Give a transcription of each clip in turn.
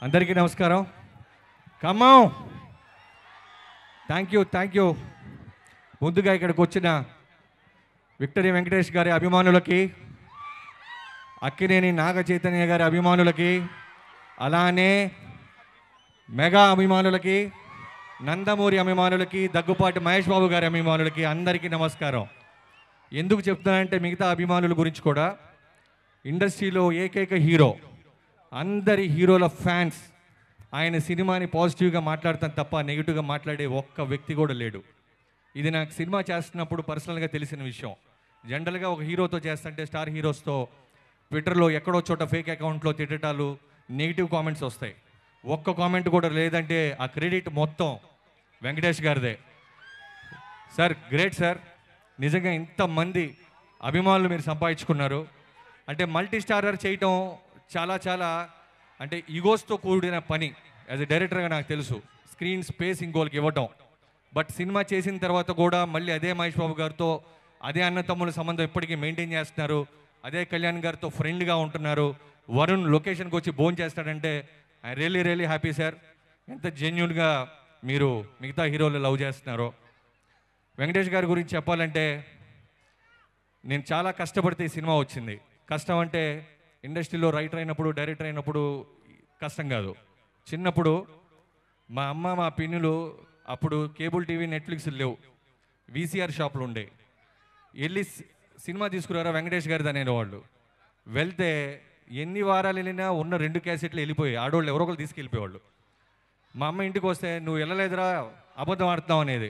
అందరికీ నమస్కారం Khammam thank you thank you ముందుగా ఇక్కడికి వచ్చిన విక్టరీ వెంకటేష్ గారి అభిమానులకి అక్కినేని నాగ చైతన్య గారి అభిమానులకి అలానే మెగా అభిమానులకి నందమూరి అభిమానులకి దగ్గుపాటి మహేష్ బాబు గారి అభిమానులకి అందరికీ నమస్కారం ఎందుకు చెప్తున్నానంటే మిగతా అభిమానుల గురించి కూడా ఇండస్ట్రీలో ఏకైక హీరో అందరి హీరోల ఫ్యాన్స్ ఆయన సినిమాని పాజిటివ్గా మాట్లాడతాను తప్ప నెగిటివ్గా మాట్లాడే ఒక్క వ్యక్తి కూడా లేడు ఇది నాకు సినిమా చేస్తున్నప్పుడు పర్సనల్గా తెలిసిన విషయం జనరల్గా ఒక హీరోతో చేస్తుంటే స్టార్ హీరోస్తో ట్విట్టర్లో ఎక్కడో చోట ఫేక్ అకౌంట్లో తిట్టటాలు నెగిటివ్ కామెంట్స్ వస్తాయి ఒక్క కామెంట్ కూడా లేదంటే ఆ క్రెడిట్ మొత్తం వెంకటేష్ గారిదే సార్ గ్రేట్ సార్ నిజంగా ఇంతమంది అభిమానులు మీరు సంపాదించుకున్నారు అంటే మల్టీ స్టారర్ చేయటం చాలా చాలా అంటే ఈగోస్తో కూడిన పని యాజ్ ఎ డైరెక్టర్గా నాకు తెలుసు స్క్రీన్ స్పేస్ ఇంకోళ్ళకి ఇవ్వటం బట్ సినిమా చేసిన తర్వాత కూడా మళ్ళీ అదే మహేష్ బాబు గారితో అదే అన్నతమ్ముల సంబంధం ఇప్పటికీ మెయింటైన్ చేస్తున్నారు అదే కళ్యాణ్ గారితో ఫ్రెండ్గా ఉంటున్నారు వరుణ్ లొకేషన్కి వచ్చి భోజనం చేస్తాడంటే I really really happy sir ఎంత జెన్యున్గా మీరు మిగతా హీరోలు లవ్ చేస్తున్నారో వెంకటేష్ గారి గురించి చెప్పాలంటే నేను చాలా కష్టపడితే ఈ సినిమా వచ్చింది కష్టం అంటే ఇండస్ట్రీలో రైటర్ అయినప్పుడు డైరెక్టర్ అయినప్పుడు కష్టం కాదు చిన్నప్పుడు మా అమ్మ మా పిన్నులు అప్పుడు కేబుల్ టీవీ నెట్ఫ్లిక్స్ లేవు వీసీఆర్ షాపులు ఉండే వెళ్ళి సి- సినిమా తీసుకురారా వెంకటేష్ గారిది అనేవాళ్ళు వెళ్తే ఎన్ని వారాలు వెళ్ళినా ఉన్న రెండు క్యాసెట్లు వెళ్ళిపోయి ఆడవాళ్ళు ఎవరో ఒకరు తీసుకెళ్ళిపోయేవాళ్ళు మా అమ్మ ఇంటికి వస్తే నువ్వు వెళ్ళలేదురా అబద్ధం ఆడుతున్నావు అనేది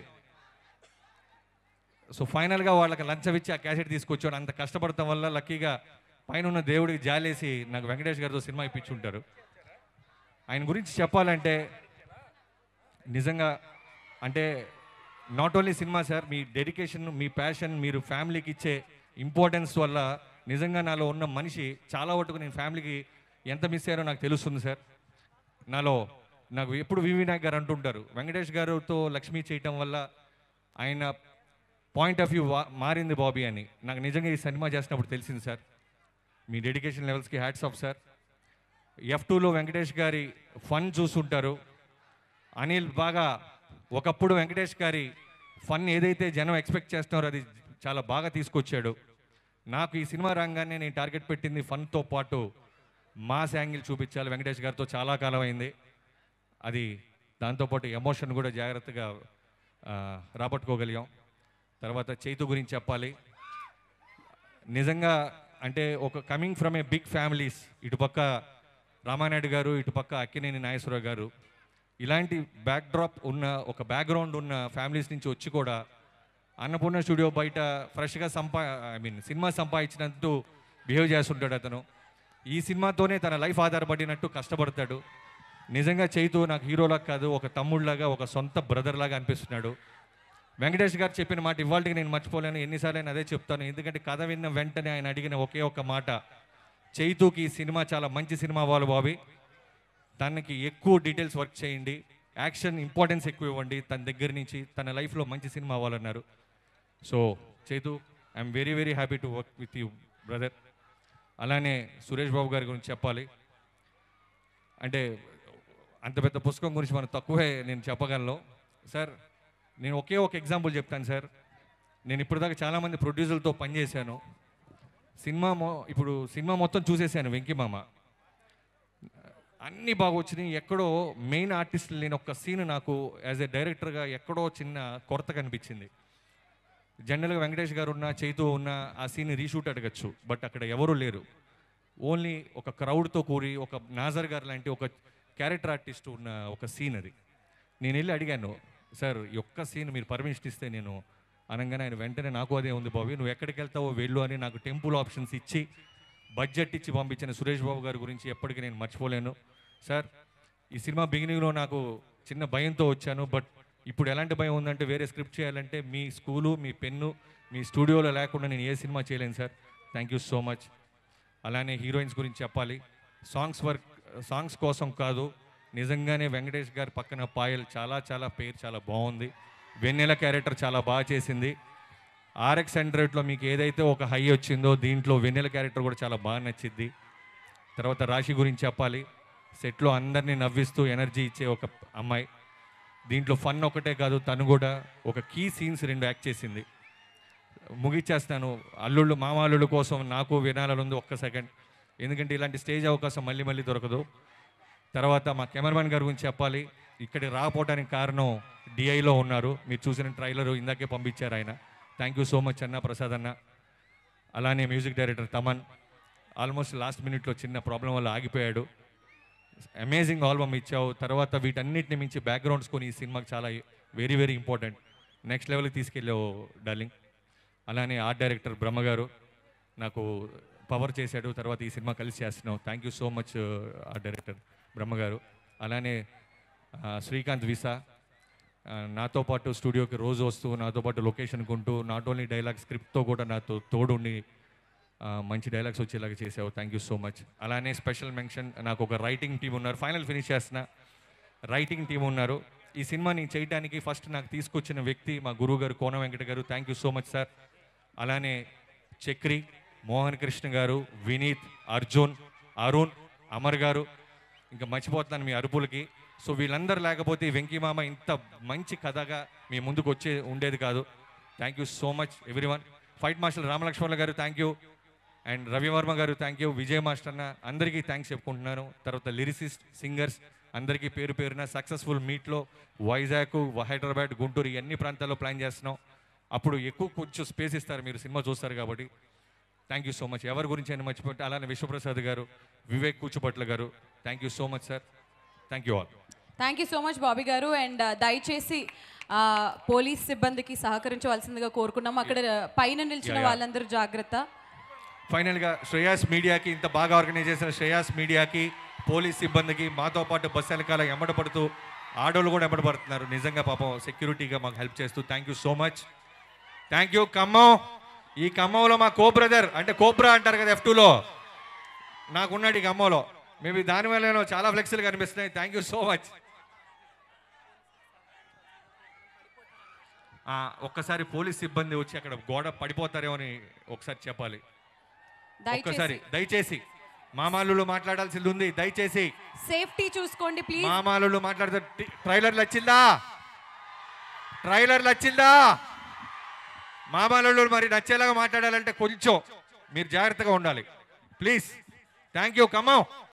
సో ఫైనల్గా వాళ్ళకి లంచం ఇచ్చి ఆ క్యాసెట్ తీసుకొచ్చాడు అంత కష్టపడటం వల్ల లక్కీగా పైన ఉన్న దేవుడికి జాలేసి నాకు వెంకటేష్ గారితో సినిమా ఇప్పించుంటారు ఆయన గురించి చెప్పాలంటే నిజంగా అంటే నాట్ ఓన్లీ సినిమా సార్ మీ డెడికేషన్ మీ ప్యాషన్ మీరు ఫ్యామిలీకి ఇచ్చే ఇంపార్టెన్స్ వల్ల నిజంగా నాలో ఉన్న మనిషి చాలా వరకు నేను ఫ్యామిలీకి ఎంత మిస్ అయ్యారో నాకు తెలుస్తుంది సార్ నాలో నాకు ఎప్పుడు వివి నాయక్ గారు అంటుంటారు వెంకటేష్ గారితో లక్ష్మి చేయటం వల్ల ఆయన పాయింట్ ఆఫ్ వ్యూ మారింది బాబీ అని నాకు నిజంగా ఈ సినిమా చేసినప్పుడు తెలిసింది సార్ మీ డెడికేషన్ లెవెల్స్కి హ్యాట్స్ ఆఫ్ సార్ ఎఫ్ టూలో వెంకటేష్ గారి ఫన్ చూసుంటారు అనిల్ బాగా ఒకప్పుడు వెంకటేష్ గారి ఫన్ ఏదైతే జనం ఎక్స్పెక్ట్ చేస్తున్నారో అది చాలా బాగా తీసుకొచ్చాడు నాకు ఈ సినిమా రంగాన్ని నేను టార్గెట్ పెట్టింది ఫన్తో పాటు మాస్ యాంగిల్ చూపించాలి వెంకటేష్ గారితో చాలా కాలం అయింది అది దాంతోపాటు ఎమోషన్ కూడా జాగ్రత్తగా ఆ, రాబట్టుకోగలిగాం తర్వాత చైతు గురించి చెప్పాలి నిజంగా అంటే ఒక coming from a big families ఇటుపక్క రామానాయుడు గారు ఇటుపక్క అక్కినేని నాగేశ్వరరావు గారు ఇలాంటి బ్యాక్డ్రాప్ ఉన్న ఒక బ్యాక్గ్రౌండ్ ఉన్న ఫ్యామిలీస్ నుంచి వచ్చి కూడా అన్నపూర్ణ స్టూడియో బయట ఫ్రెష్గా సంపా ఐ మీన్ సినిమా సంపాదించినట్టు బిహేవ్ చేస్తుంటాడు అతను ఈ సినిమాతోనే తన లైఫ్ ఆధారపడినట్టు కష్టపడతాడు నిజంగా చైతు నాకు హీరోలాగా కాదు ఒక తమ్ముళ్ళలాగా ఒక సొంత బ్రదర్ లాగా అనిపిస్తున్నాడు వెంకటేష్ గారు చెప్పిన మాట ఇవాళకి నేను మర్చిపోలేను ఎన్నిసార్లు నేను అదే చెప్తాను ఎందుకంటే కథ విన్న వెంటనే ఆయన అడిగిన ఒకే ఒక్క మాట చైతుకి ఈ సినిమా చాలా మంచి సినిమా అవ్వాలి బాబీ తనకి ఎక్కువ డీటెయిల్స్ వర్క్ చేయండి యాక్షన్ ఇంపార్టెన్స్ ఎక్కువ ఇవ్వండి తన దగ్గర నుంచి తన లైఫ్లో మంచి సినిమా అవ్వాలన్నారు so Chaitu I'm very very happy to work with you brother అలానే సురేష్ బాబు గారి గురించి చెప్పాలి అంటే అంత పెద్ద పుస్తకం గురించి మనం తక్కువే నేను చెప్పగలను సార్ నేను ఒకే ఒక ఎగ్జాంపుల్ చెప్తాను సార్ నేను ఇప్పటిదాకా చాలామంది ప్రొడ్యూసర్లతో పనిచేశాను సినిమా మొ ఇప్పుడు సినిమా మొత్తం చూసేసాను వెంకిమామ అన్నీ బాగా వచ్చినాయి ఎక్కడో మెయిన్ ఆర్టిస్ట్ లేని ఒక సీన్ నాకు యాజ్ ఎ డైరెక్టర్గా ఎక్కడో చిన్న కొరత కనిపించింది జనరల్గా వెంకటేష్ గారు ఉన్న చైతు ఉన్న ఆ సీన్ రీషూట్ అడగచ్చు బట్ అక్కడ ఎవరు లేరు ఓన్లీ ఒక క్రౌడ్తో కూడి ఒక నాజర్ గారు లాంటి ఒక క్యారెక్టర్ ఆర్టిస్ట్ ఉన్న ఒక సీన్ అది నేను వెళ్ళి అడిగాను సార్ ఈ ఒక్క సీన్ మీరు పర్మిషన్ ఇస్తే నేను అనగానే ఆయన వెంటనే నాకు అదే ఉంది బాబు నువ్వు ఎక్కడికి వెళ్తావో వెళ్ళు అని నాకు టెంపుల్ ఆప్షన్స్ ఇచ్చి బడ్జెట్ ఇచ్చి పంపించిన సురేష్ బాబు గారి గురించి ఎప్పటికీ నేను మర్చిపోలేను సార్ ఈ సినిమా బిగినింగ్లో నాకు చిన్న భయంతో వచ్చాను బట్ ఇప్పుడు ఎలాంటి భయం ఉందంటే వేరే స్క్రిప్ట్ చేయాలంటే మీ స్కూలు మీ పెన్ను మీ స్టూడియోలో లేకుండా నేను ఏ సినిమా చేయలేను sir thank you so much అలానే హీరోయిన్స్ గురించి చెప్పాలి సాంగ్స్ వర్క్ సాంగ్స్ కోసం కాదు నిజంగానే వెంకటేష్ గారి పక్కన పాయల్ చాలా చాలా పేరు చాలా బాగుంది వెన్నెల క్యారెక్టర్ చాలా బాగా చేసింది ఆర్ఎక్స్ హండ్రెడ్లో మీకు ఏదైతే ఒక హై వచ్చిందో దీంట్లో వెన్నెల క్యారెక్టర్ కూడా చాలా బాగా నచ్చింది తర్వాత రాశి గురించి చెప్పాలి సెట్లో అందరినీ నవ్విస్తూ ఎనర్జీ ఇచ్చే ఒక అమ్మాయి దీంట్లో ఫన్ ఒకటే కాదు తను కూడా ఒక కీ సీన్స్ రెండు యాక్ట్ చేసింది ముగిచ్చేస్తాను అల్లుళ్ళు మామ అల్లుళ్ళు కోసం నాకు వినాలని ఉంది ఒక్క సెకండ్ ఎందుకంటే ఇలాంటి స్టేజ్ అవకాశం మళ్ళీ మళ్ళీ దొరకదు తర్వాత మా కెమెరామెన్ గారి గురించి చెప్పాలి ఇక్కడికి రాకపోవడానికి కారణం డిఐలో ఉన్నారు మీరు చూసిన ట్రైలర్ ఇందాకే పంపించారు ఆయన థ్యాంక్ యూ సో మచ్ అన్న ప్రసాద్ అన్న అలానే music director Thaman almost last మినిట్లో చిన్న ప్రాబ్లం వల్ల ఆగిపోయాడు అమేజింగ్ ఆల్బమ్ ఇచ్చావు తర్వాత వీటన్నిటిని మించి బ్యాక్గ్రౌండ్స్ కొని ఈ సినిమాకి చాలా వెరీ వెరీ ఇంపార్టెంట్ నెక్స్ట్ లెవెల్కి తీసుకెళ్ళావు డార్లింగ్ అలానే ఆర్ట్ డైరెక్టర్ బ్రహ్మ గారు నాకు పవర్ చేశాడు తర్వాత ఈ సినిమా కలిసి చేస్తున్నావు thank you so much art director Brahma గారు అలానే ఆ, శ్రీకాంత్ విసా ఆ, నాతో పాటు స్టూడియోకి రోజు వస్తూ నాతో పాటు లొకేషన్కి ఉంటూ నాట్ ఓన్లీ డైలాగ్ స్క్రిప్ట్తో కూడా నాతో తోడుండి ఆ, మంచి డైలాగ్స్ వచ్చేలాగా చేసావు థ్యాంక్ యూ సో మచ్ అలానే స్పెషల్ మెన్షన్ నాకు ఒక రైటింగ్ టీం ఉన్నారు ఫైనల్ ఫినిష్ చేస్తున్న రైటింగ్ టీం ఉన్నారు ఈ సినిమాని చేయడానికి ఫస్ట్ నాకు తీసుకొచ్చిన వ్యక్తి మా గురువు గారు కోన వెంకట గారు thank you so much sir అలానే చక్రి మోహన్ కృష్ణ గారు వినీత్ అర్జున్ అరుణ్ అమర్ గారు ఇంకా మర్చిపోతున్నాను మీ అరుపులకి సో వీళ్ళందరూ లేకపోతే ఈ వెంకీ మామ ఇంత మంచి కథగా మీ ముందుకు వచ్చే ఉండేది కాదు thank you so much everyone fight master రామలక్ష్మణుల గారు థ్యాంక్ యూ అండ్ రవివర్మ గారు థ్యాంక్ యూ విజయ్ మాస్టర్ అన్న అందరికీ థ్యాంక్స్ చెప్పుకుంటున్నాను తర్వాత లిరిసిస్ట్ సింగర్స్ అందరికీ పేరు పేరున సక్సెస్ఫుల్ మీట్లో వైజాగ్ హైదరాబాద్ గుంటూరు ఈ అన్ని ప్రాంతాల్లో ప్లాన్ చేస్తున్నాం అప్పుడు ఎక్కువ కొంచెం స్పేస్ ఇస్తారు మీరు సినిమా చూస్తారు కాబట్టి థ్యాంక్ యూ సో మచ్ ఎవరి గురించి అయినా మర్చిపోతే అలానే విశ్వప్రసాద్ గారు వివేక్ కూచుపట్ల గారు thank you so much sir thank you all thank you so much Bobby గారు అండ్ దయచేసి ఆ, పోలీస్ సిబ్బందికి సహకరించవలసిందిగా కోరుకున్నాము అక్కడ పైన నిల్చిన Yeah, yeah. వాళ్ళందరూ జాగ్రత్త ఫైనల్గా శ్రేయాస్ మీడియాకి ఇంత బాగా ఆర్గనైజ్ చేసిన శ్రేయాస్ మీడియాకి పోలీస్ సిబ్బందికి మాతో పాటు బస్సు వెనకాల ఎమ్మడపడుతూ ఆడోళ్ళు కూడా ఎమ్మడపడుతున్నారు నిజంగా పాపం సెక్యూరిటీగా మాకు హెల్ప్ చేస్తూ thank you so much thank you Khammam ఈ ఖమ్మంలో మా కో బ్రదర్ అంటే కోబ్రా అంటారు కదా ఎఫ్ టూలో నాకున్నాడు ఈ ఖమ్మంలో మేబీ దాని వల్ల చాలా ఫ్లెక్సీలు కనిపిస్తున్నాయి థ్యాంక్ యూ సో మచ్ ఒక్కసారి పోలీస్ సిబ్బంది వచ్చి అక్కడ గోడ పడిపోతారేమో అని ఒకసారి చెప్పాలి ఒక్కసారి దయచేసి దయచేసి మామాలు మాట్లాడాల్సింది ఉంది దయచేసి సేఫ్టీ చూసుకోండి ప్లీజ్ మామాలు మాట్లాడితే టి- ట్రైలర్లు వచ్చిందా ట్రైలర్లు వచ్చిందా మామాలు మరి నచ్చేలాగా మాట్లాడాలంటే కొంచెం మీరు జాగ్రత్తగా ఉండాలి ప్లీజ్ థ్యాంక్ యూ కమ్మం